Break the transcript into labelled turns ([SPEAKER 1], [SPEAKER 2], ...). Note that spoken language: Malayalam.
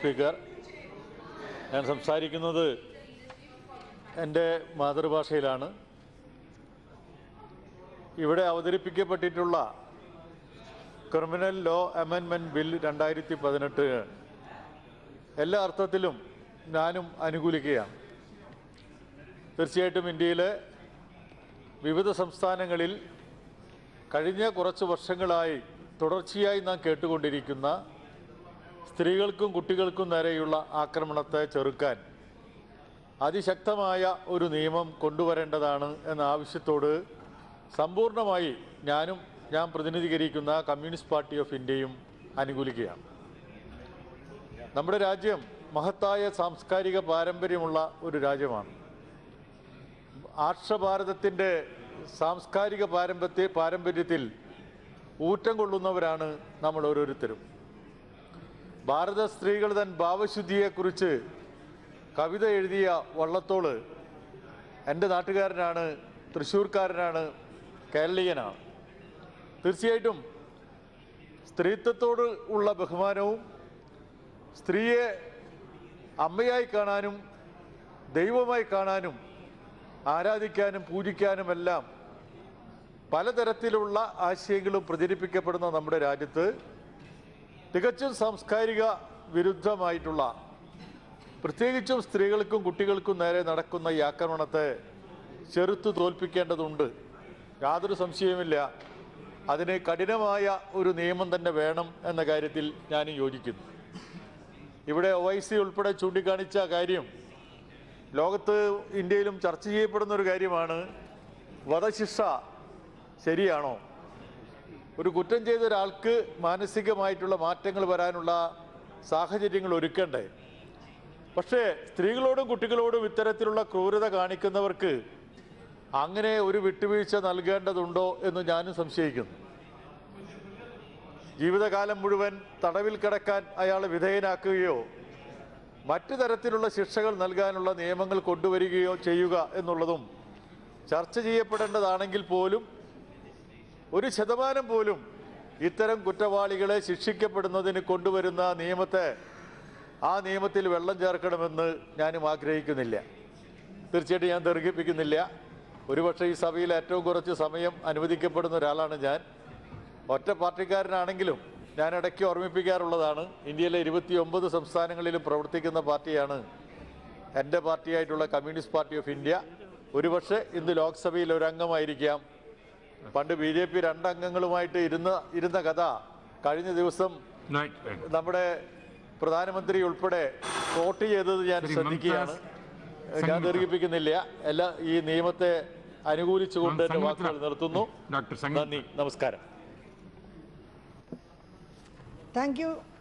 [SPEAKER 1] സ്പീക്കർ ഞാൻ സംസാരിക്കുന്നത് എൻ്റെ മാതൃഭാഷയിലാണ് ഇവിടെ അവതരിപ്പിക്കപ്പെട്ടിട്ടുള്ള ക്രിമിനൽ ലോ അമെൻമെൻറ്റ് ബിൽ രണ്ടായിരത്തി പതിനെട്ട് എല്ലാ അർത്ഥത്തിലും ഞാനും അനുകൂലിക്കുകയാണ് തീർച്ചയായിട്ടും ഇന്ത്യയിലെ വിവിധ സംസ്ഥാനങ്ങളിൽ കഴിഞ്ഞ കുറച്ച് വർഷങ്ങളായി തുടർച്ചയായി നാം കേട്ടുകൊണ്ടിരിക്കുന്ന സ്ത്രീകൾക്കും കുട്ടികൾക്കും നേരെയുള്ള ആക്രമണത്തെ ചെറുക്കാൻ അതിശക്തമായ ഒരു നിയമം കൊണ്ടുവരേണ്ടതാണ് എന്ന ആവശ്യത്തോട് സമ്പൂർണ്ണമായി ഞാനും ഞാൻ പ്രതിനിധീകരിക്കുന്ന കമ്മ്യൂണിസ്റ്റ് പാർട്ടി ഓഫ് ഇന്ത്യയും അനുകൂലിക്കുകയാണ് നമ്മുടെ രാജ്യം മഹത്തായ സാംസ്കാരിക പാരമ്പര്യമുള്ള ഒരു രാജ്യമാണ് ആർഷഭാരതത്തിൻ്റെ സാംസ്കാരിക പാരമ്പര്യ പാരമ്പര്യത്തിൽ ഊറ്റം കൊള്ളുന്നവരാണ് നമ്മൾ ഓരോരുത്തരും ഭാരത സ്ത്രീകൾ തൻ ഭാവശുദ്ധിയെക്കുറിച്ച് കവിത എഴുതിയ വള്ളത്തോള് എൻ്റെ നാട്ടുകാരനാണ് തൃശ്ശൂർക്കാരനാണ് കേരളീയനാണ് തീർച്ചയായിട്ടും സ്ത്രീത്വത്തോട് ഉള്ള ബഹുമാനവും സ്ത്രീയെ അമ്മയായി കാണാനും ദൈവമായി കാണാനും ആരാധിക്കാനും പൂജിക്കാനുമെല്ലാം പലതരത്തിലുള്ള ആശയങ്ങളും പ്രചരിപ്പിക്കപ്പെടുന്ന നമ്മുടെ രാജ്യത്ത് തികച്ചും സാംസ്കാരിക വിരുദ്ധമായിട്ടുള്ള പ്രത്യേകിച്ചും സ്ത്രീകൾക്കും കുട്ടികൾക്കും നേരെ നടക്കുന്ന ഈ ആക്രമണത്തെ ചെറുത്തു തോൽപ്പിക്കേണ്ടതുണ്ട് യാതൊരു സംശയവുമില്ല അതിന് കഠിനമായ ഒരു നിയമം തന്നെ വേണം എന്ന കാര്യത്തിൽ ഞാൻ യോജിക്കുന്നു ഇവിടെ ഒ ഐ സി ഉൾപ്പെടെ ചൂണ്ടിക്കാണിച്ച കാര്യം ലോകത്ത് ഇന്ത്യയിലും ചർച്ച ചെയ്യപ്പെടുന്ന ഒരു കാര്യമാണ് വധശിക്ഷ ശരിയാണോ ഒരു കുറ്റം ചെയ്ത ഒരാൾക്ക് മാനസികമായിട്ടുള്ള മാറ്റങ്ങൾ വരാനുള്ള സാഹചര്യങ്ങൾ ഒരുക്കണ്ടേ പക്ഷേ സ്ത്രീകളോടും കുട്ടികളോടും ഇത്തരത്തിലുള്ള ക്രൂരത കാണിക്കുന്നവർക്ക് അങ്ങനെ ഒരു വിട്ടുവീഴ്ച നൽകേണ്ടതുണ്ടോ എന്ന് ഞാനും സംശയിക്കുന്നു ജീവിതകാലം മുഴുവൻ തടവിൽ കിടക്കാൻ അയാളെ വിധേയനാക്കുകയോ മറ്റു തരത്തിലുള്ള ശിക്ഷകൾ നൽകാനുള്ള നിയമങ്ങൾ കൊണ്ടുവരികയോ ചെയ്യുക എന്നുള്ളതും ചർച്ച ചെയ്യപ്പെടേണ്ടതാണെങ്കിൽ പോലും ഒരു ശതമാനം പോലും ഇത്തരം കുറ്റവാളികളെ ശിക്ഷിക്കപ്പെടുന്നതിന് കൊണ്ടുവരുന്ന നിയമത്തെ ആ നിയമത്തിൽ വെള്ളം ചേർക്കണമെന്ന് ഞാനും ആഗ്രഹിക്കുന്നില്ല തീർച്ചയായിട്ടും ഞാൻ ദീർഘിപ്പിക്കുന്നില്ല ഒരുപക്ഷെ ഈ സഭയിൽ ഏറ്റവും കുറച്ച് സമയം അനുവദിക്കപ്പെടുന്ന ഒരാളാണ് ഞാൻ ഒറ്റ പാർട്ടിക്കാരനാണെങ്കിലും ഞാൻ ഇടയ്ക്ക് ഓർമ്മിപ്പിക്കാറുള്ളതാണ് ഇന്ത്യയിലെ ഇരുപത്തി ഒമ്പത് സംസ്ഥാനങ്ങളിലും പ്രവർത്തിക്കുന്ന പാർട്ടിയാണ് എൻ്റെ പാർട്ടിയായിട്ടുള്ള കമ്മ്യൂണിസ്റ്റ് പാർട്ടി ഓഫ് ഇന്ത്യ ഒരുപക്ഷെ ഇന്ന് ലോക്സഭയിൽ ഒരു അംഗമായിരിക്കാം പണ്ട് ബി ജെ പി രണ്ടംഗങ്ങളുമായിട്ട് ഇരുന്ന ഇരുന്ന കഥ കഴിഞ്ഞ ദിവസം
[SPEAKER 2] Right, right.
[SPEAKER 1] നമ്മുടെ പ്രധാനമന്ത്രി ഉൾപ്പെടെ വോട്ട് ചെയ്തത് ഞാൻ
[SPEAKER 2] ശ്രീ
[SPEAKER 1] ശ്രദ്ധിക്കുകയാണ്
[SPEAKER 2] മംതാസ്
[SPEAKER 1] ഞാൻ
[SPEAKER 2] സംഗീത.
[SPEAKER 1] ദീർഘിപ്പിക്കുന്നില്ല എല്ലാ ഈ നിയമത്തെ അനുകൂലിച്ചുകൊണ്ട് എൻ്റെ
[SPEAKER 2] സംഗീത.
[SPEAKER 1] വാക്കുകൾ നിർത്തുന്നു
[SPEAKER 2] ഡോക്ടർ സംഗീത.
[SPEAKER 1] നന്ദി നമസ്കാരം
[SPEAKER 3] Thank you,